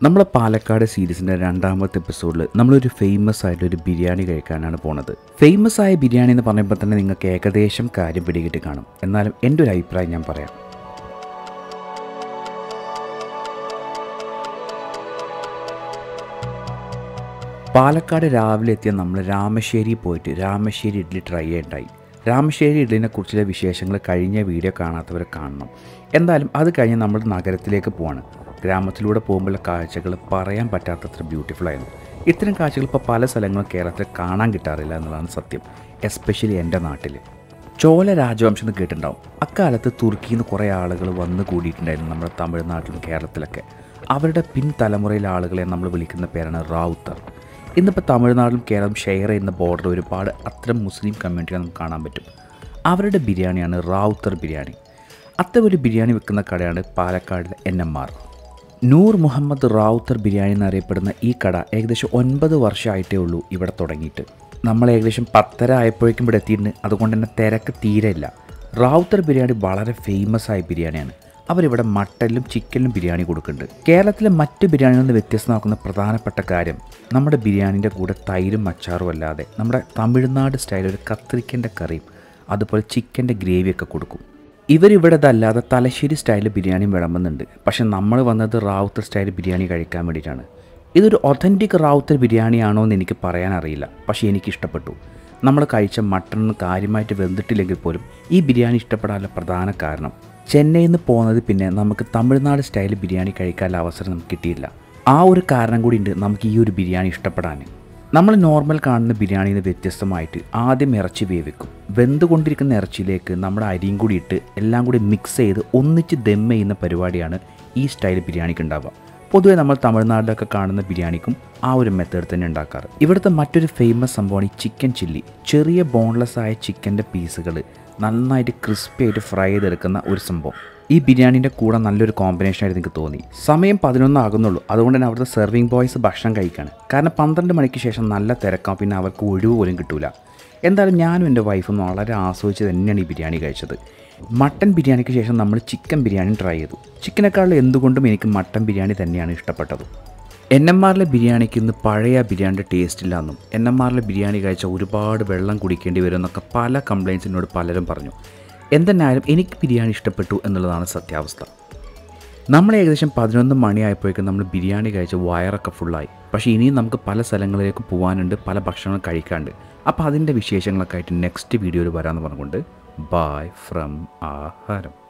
നമ്മളെ പാലക്കാട് സീരീസിൻ്റെ രണ്ടാമത്തെ എപ്പിസോഡിൽ നമ്മളൊരു ഫേമസ് ആയിട്ടൊരു ബിരിയാണി കഴിക്കാനാണ് പോണത് ഫേമസ് ആയ ബിരിയാണി എന്ന് പറയുമ്പോൾ തന്നെ നിങ്ങൾക്ക് ഏകദേശം കാര്യം പിടികിട്ട് കാണും എന്നാലും എൻ്റെ ഒരു അഭിപ്രായം ഞാൻ പറയാം പാലക്കാട് രാവിലെ എത്തിയ നമ്മൾ രാമശ്ശേരി പോയിട്ട് രാമശ്ശേരി ഇഡ്ഡലി ട്രൈ ചെയ്യണ്ടായി രാമശ്ശേരി ഇഡ്ഡലിനെ കുറിച്ചുള്ള വിശേഷങ്ങൾ കഴിഞ്ഞ വീഡിയോ കാണാത്തവരെ കാണണം എന്തായാലും അത് കഴിഞ്ഞ് നമ്മൾ നഗരത്തിലേക്ക് പോവാണ് ഗ്രാമത്തിലൂടെ പോകുമ്പോഴുള്ള കാഴ്ചകൾ പറയാൻ പറ്റാത്തത്ര ബ്യൂട്ടിഫുൾ ആയിരുന്നു ഇത്തരം കാഴ്ചകൾ ഇപ്പോൾ പല സ്ഥലങ്ങളും കേരളത്തിൽ കാണാൻ കിട്ടാറില്ല എന്നുള്ളതാണ് സത്യം എസ്പെഷ്യലി എൻ്റെ നാട്ടിൽ ചോല രാജവംശം എന്ന് കേട്ടിട്ടുണ്ടാവും അക്കാലത്ത് തുർക്കിയിൽ നിന്ന് കുറേ ആളുകൾ വന്ന് കൂടിയിട്ടുണ്ടായിരുന്നു നമ്മുടെ തമിഴ്നാട്ടിലും കേരളത്തിലൊക്കെ അവരുടെ പിൻതലമുറയിലെ ആളുകളെ നമ്മൾ വിളിക്കുന്ന പേരാണ് റാവുത്തർ ഇന്നിപ്പോൾ തമിഴ്നാട്ടിലും കേരളം ഷെയർ ചെയ്യുന്ന ബോർഡർ ഒരുപാട് അത്തരം മുസ്ലിം കമ്മ്യൂണിറ്റികൾ നമുക്ക് കാണാൻ പറ്റും അവരുടെ ബിരിയാണിയാണ് റാവുത്തർ ബിരിയാണി അത്തരം ഒരു ബിരിയാണി വെക്കുന്ന കടയാണ് പാലക്കാടിലെ N M R Noor Muhammad Rawther biryani എന്നറിയപ്പെടുന്ന ഈ കട ഏകദേശം ഒൻപത് വർഷമായിട്ടേ ഉള്ളൂ ഇവിടെ തുടങ്ങിയിട്ട് നമ്മൾ ഏകദേശം പത്തര ആയപ്പോഴേക്കും ഇവിടെ എത്തിയിട്ടുണ്ട് അതുകൊണ്ട് തന്നെ തിരക്ക് തീരെയില്ല റാവുത്തർ ബിരിയാണി വളരെ ഫേമസ് ആയ ബിരിയാണിയാണ് അവരിവിടെ മട്ടനിലും ചിക്കനിലും ബിരിയാണി കൊടുക്കുന്നുണ്ട് കേരളത്തിലെ മറ്റ് ബിരിയാണികളിൽ നിന്ന് വ്യത്യസ്തമാക്കുന്ന പ്രധാനപ്പെട്ട കാര്യം നമ്മുടെ ബിരിയാണിൻ്റെ കൂടെ തൈരും അച്ചാറും അല്ലാതെ നമ്മുടെ തമിഴ്നാട് സ്റ്റൈൽ ഒരു കത്തിരിക്കൻ്റെ കറിയും അതുപോലെ ചിക്കൻ്റെ ഗ്രേവിയൊക്കെ കൊടുക്കും ഇവരിവിടെ ഇതല്ലാതെ തലശ്ശേരി സ്റ്റൈൽ ബിരിയാണി വിളമ്പുന്നുണ്ട് പക്ഷെ നമ്മൾ വന്നത് റാവുത്തർ സ്റ്റൈൽ ബിരിയാണി കഴിക്കാൻ വേണ്ടിയിട്ടാണ് ഇതൊരു ഒതൻറ്റിക് റാവുത്തർ ബിരിയാണിയാണോ എന്ന് എനിക്ക് പറയാൻ അറിയില്ല പക്ഷേ എനിക്ക് ഇഷ്ടപ്പെട്ടു നമ്മൾ കഴിച്ച മട്ടൺ കാര്യമായിട്ട് വെന്തിട്ടില്ലെങ്കിൽ പോലും ഈ ബിരിയാണി ഇഷ്ടപ്പെടാനുള്ള പ്രധാന കാരണം ചെന്നൈയിൽ നിന്ന് പോകുന്നത് പിന്നെ നമുക്ക് തമിഴ്നാട് സ്റ്റൈൽ ബിരിയാണി കഴിക്കാനുള്ള അവസരം നമുക്ക് കിട്ടിയില്ല ആ ഒരു കാരണം കൂടി ഉണ്ട് നമുക്ക് ഈ ഒരു ബിരിയാണി ഇഷ്ടപ്പെടാൻ നമ്മൾ നോർമൽ കാണുന്ന ബിരിയാണിയിൽ നിന്ന് വ്യത്യസ്തമായിട്ട് ആദ്യം ഇറച്ചി വേവിക്കും വെന്തുകൊണ്ടിരിക്കുന്ന ഇറച്ചിയിലേക്ക് നമ്മുടെ അരിയും കൂടി ഇട്ട് എല്ലാം കൂടി മിക്സ് ചെയ്ത് ഒന്നിച്ച് ദം ചെയ്യുന്ന പരിപാടിയാണ് ഈ സ്റ്റൈൽ ബിരിയാണിക്ക് ഉണ്ടാവുക പൊതുവെ നമ്മൾ തമിഴ്നാട്ടിലൊക്കെ കാണുന്ന ബിരിയാണിക്കും ആ ഒരു മെത്തേഡ് തന്നെ ഉണ്ടാക്കാറ് ഇവിടുത്തെ മറ്റൊരു ഫേമസ് സംഭവമാണ് ഈ ചിക്കൻ ചില്ലി ചെറിയ ബോൺലെസ് ആയ ചിക്കൻ്റെ പീസുകൾ നന്നായിട്ട് ക്രിസ്പി ആയിട്ട് ഫ്രൈ ചെയ്തെടുക്കുന്ന ഒരു സംഭവം ഈ ബിരിയാണീൻ്റെ കൂടെ നല്ലൊരു കോമ്പിനേഷൻ ആയിട്ട് എനിക്ക് തോന്നി സമയം പതിനൊന്ന് ആകുന്നുള്ളൂ അതുകൊണ്ട് തന്നെ അവിടുത്തെ സെർവിങ് ബോയ്സ് ഭക്ഷണം കഴിക്കുകയാണ് കാരണം പന്ത്രണ്ട് മണിക്ക് ശേഷം നല്ല തിരക്കാം പിന്നെ അവർക്ക് ഒഴിവ് പോലും കിട്ടൂല എന്തായാലും ഞാനും എൻ്റെ വൈഫും വളരെ ആസ്വദിച്ച് തന്നെയാണ് ഈ ബിരിയാണി കഴിച്ചത് മട്ടൻ ബിരിയാണിക്ക് ശേഷം നമ്മൾ ചിക്കൻ ബിരിയാണി ട്രൈ ചെയ്തു ചിക്കനേക്കാളും എന്തുകൊണ്ടും എനിക്ക് മട്ടൻ ബിരിയാണി തന്നെയാണ് ഇഷ്ടപ്പെട്ടത് എൻ എം ആറിലെ ബിരിയാണിക്ക് ഇന്ന് പഴയ ബിരിയാണിയുടെ ടേസ്റ്റ് ഇല്ലാന്നും എൻ എം ആറിലെ ബിരിയാണി കഴിച്ച ഒരുപാട് വെള്ളം കുടിക്കേണ്ടി വരും എന്നൊക്കെ പല കംപ്ലയിൻസിനോട് പലരും പറഞ്ഞു എന്തെന്നായാലും എനിക്ക് ബിരിയാണി ഇഷ്ടപ്പെട്ടു എന്നുള്ളതാണ് സത്യാവസ്ഥ നമ്മൾ ഏകദേശം പതിനൊന്ന് മണിയായപ്പോഴേക്കും നമ്മൾ ബിരിയാണി കഴിച്ച് വയറൊക്കെ ഫുള്ളായി പക്ഷേ ഇനിയും നമുക്ക് പല സ്ഥലങ്ങളിലേക്ക് പോകാനുണ്ട് പല ഭക്ഷണങ്ങൾ കഴിക്കാനുണ്ട് അപ്പോൾ അതിൻ്റെ വിശേഷങ്ങളൊക്കെ ആയിട്ട് നെക്സ്റ്റ് വീഡിയോയിൽ വരാമെന്ന് പറഞ്ഞുകൊണ്ട് ബായ് ഫ്രം ആഹാരം